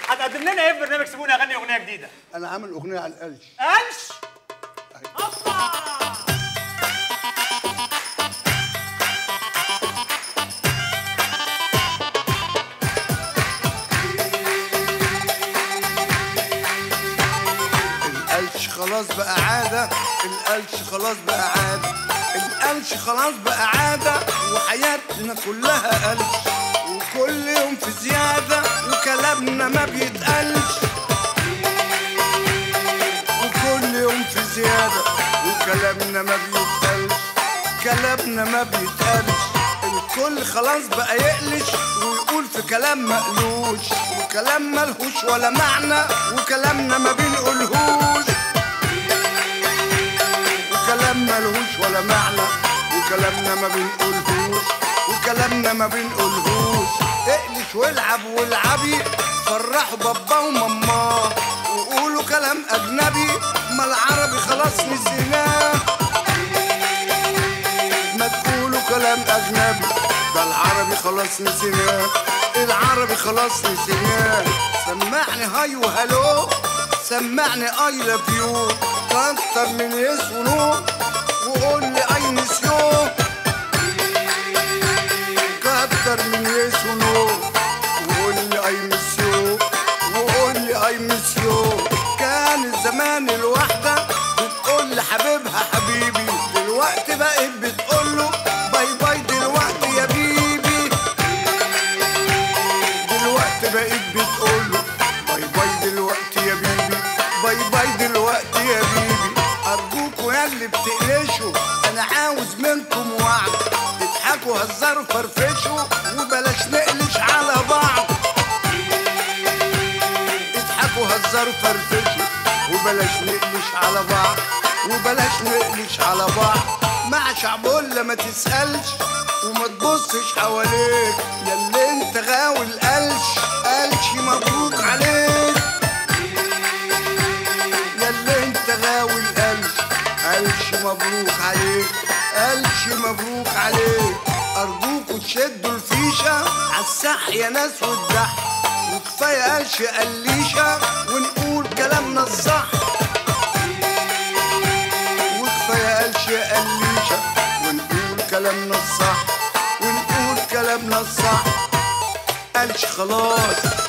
هتقدم لنا ايه في برنامج سيبوني اغني اغنيه جديده انا عامل اغنيه على القلش قلش القلش خلاص بقى عادة القلش خلاص بقى عادة القلش خلاص بقى عادة وحياتنا كلها قلش وكل يوم في زيادة وكلامنا ما بيتقلش وكل يوم في زيادة وكلامنا ما بيتقلش كلامنا ما بيتقلش الكل خلاص بقى يقلش ويقول في كلام مقلوش وكلام ملهوش ولا معنى وكلامنا ما بنقولهوش وكلام ملهوش ولا معنى وكلامنا ما بنقولهوش وكلامنا ما بنقولهوش اقلش والعب والعبي فرحوا بابا وماما وقولوا كلام اجنبي ما العربي خلاص نسيناه ما تقولوا كلام اجنبي ده العربي خلاص نسيناه العربي خلاص نسيناه سمعني هاي وهلو سمعني اي لاف يو كتر من يس ونو وقول لي اي ميس يو كتر من يس ونو وقول لي اي ميس يو وقول لي اي ميس يو كان زمان الواحدة بتقول لحبيبها حبيبي دلوقتي بقت بتقول له باي باي دلوقتي يا بيبي دلوقتي بقيت بتقول له باي باي دلوقتي يا بيبي باي باي دلوقتي يا بيبي ارجوكوا يا اللي بتقلشوا انا عاوز منكم وعد تضحكوا هزروا فرفشوا وبلاش نقلش على بعض اضحكوا هزروا فرفشوا وبلاش نقلش على بعض وبلاش نقلش على بعض مع شعبولة ما تسألش وما تبصش حواليك يا اللي انت غاوي القلش قلش مبروك عليك يا اللي انت غاوي القلش قلش مبروك عليك قلش مبروك عليك ارجوكوا تشدوا الفيشه عالسح يا ناس والدح وكفايه قلش قليشه ونقول كلامنا الصح وكفايه قلش قليشه ونقول كلامنا الصح ونقول كلامنا الصح قلش خلاص